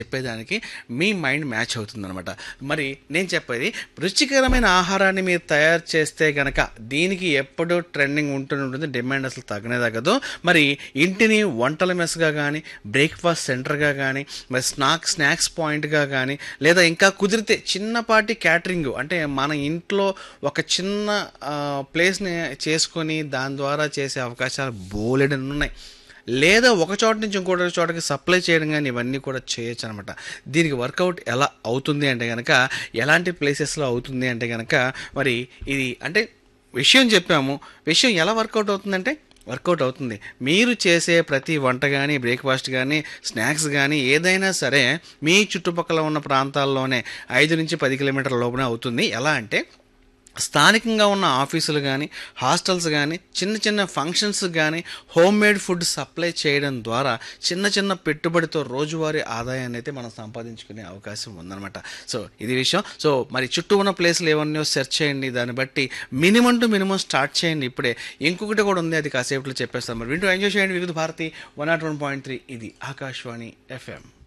చెప్పేదానికి మీ mind match అవుతుందన్నమాట మరి నేను చెప్పేది రుచికరమైన ఆహారాన్ని మీరు తయారు చేస్తే గనక దీనికి ఎప్పుడూ ట్రెండింగ్ ఉంటూనే ఉంటుంది డిమాండ్ అసలు తగ్గనే తగ్గదు మరి ఇంటిని వంటల మెస్గా కానీ బ్రేక్ఫాస్ట్ సెంటర్గా కానీ మరి స్నాక్ స్నాక్స్ పాయింట్గా కానీ లేదా ఇంకా కుదిరితే చిన్నపాటి క్యాటరింగ్ అంటే మన ఇంట్లో ఒక చిన్న ఆ, ప్లేస్ని చేసుకొని దాని ద్వారా చేసే అవకాశాలు బోలెడని ఉన్నాయి లేదా ఒక చోట నుంచి ఇంకో చోటకి సప్లై చేయడం కానీ ఇవన్నీ కూడా చేయొచ్చు అనమాట దీనికి వర్కౌట్ ఎలా అవుతుంది అంటే కనుక ఎలాంటి ప్లేసెస్లో అవుతుంది అంటే కనుక మరి ఇది అంటే విషయం చెప్పాము విషయం ఎలా వర్కౌట్ అవుతుందంటే వర్కౌట్ అవుతుంది మీరు చేసే ప్రతి వంట కానీ బ్రేక్ఫాస్ట్ కానీ స్నాక్స్ కానీ ఏదైనా సరే మీ చుట్టుపక్కల ఉన్న ప్రాంతాల్లోనే ఐదు నుంచి పది కిలోమీటర్ల లోపలే అవుతుంది ఎలా అంటే స్థానికంగా ఉన్న ఆఫీసులు కానీ హాస్టల్స్ కానీ చిన్న చిన్న ఫంక్షన్స్ కానీ హోమ్ మేడ్ ఫుడ్ సప్లై చేయడం ద్వారా చిన్న చిన్న పెట్టుబడితో రోజువారీ ఆదాయాన్ని అయితే మనం సంపాదించుకునే అవకాశం ఉందన్నమాట సో ఇది విషయం సో మరి చుట్టూ ఉన్న ప్లేస్లు ఏమన్నా సెర్చ్ చేయండి దాన్ని బట్టి మినిమం టు మినిమం స్టార్ట్ చేయండి ఇప్పుడే ఇంకొకటి కూడా ఉంది అది కాసేపులో చెప్పేస్తాం మరి వింటూ ఎంజాయ్ చేయండి Vividh Bharati one not one point three ఇది ఆకాశవాణి ఎఫ్ఎం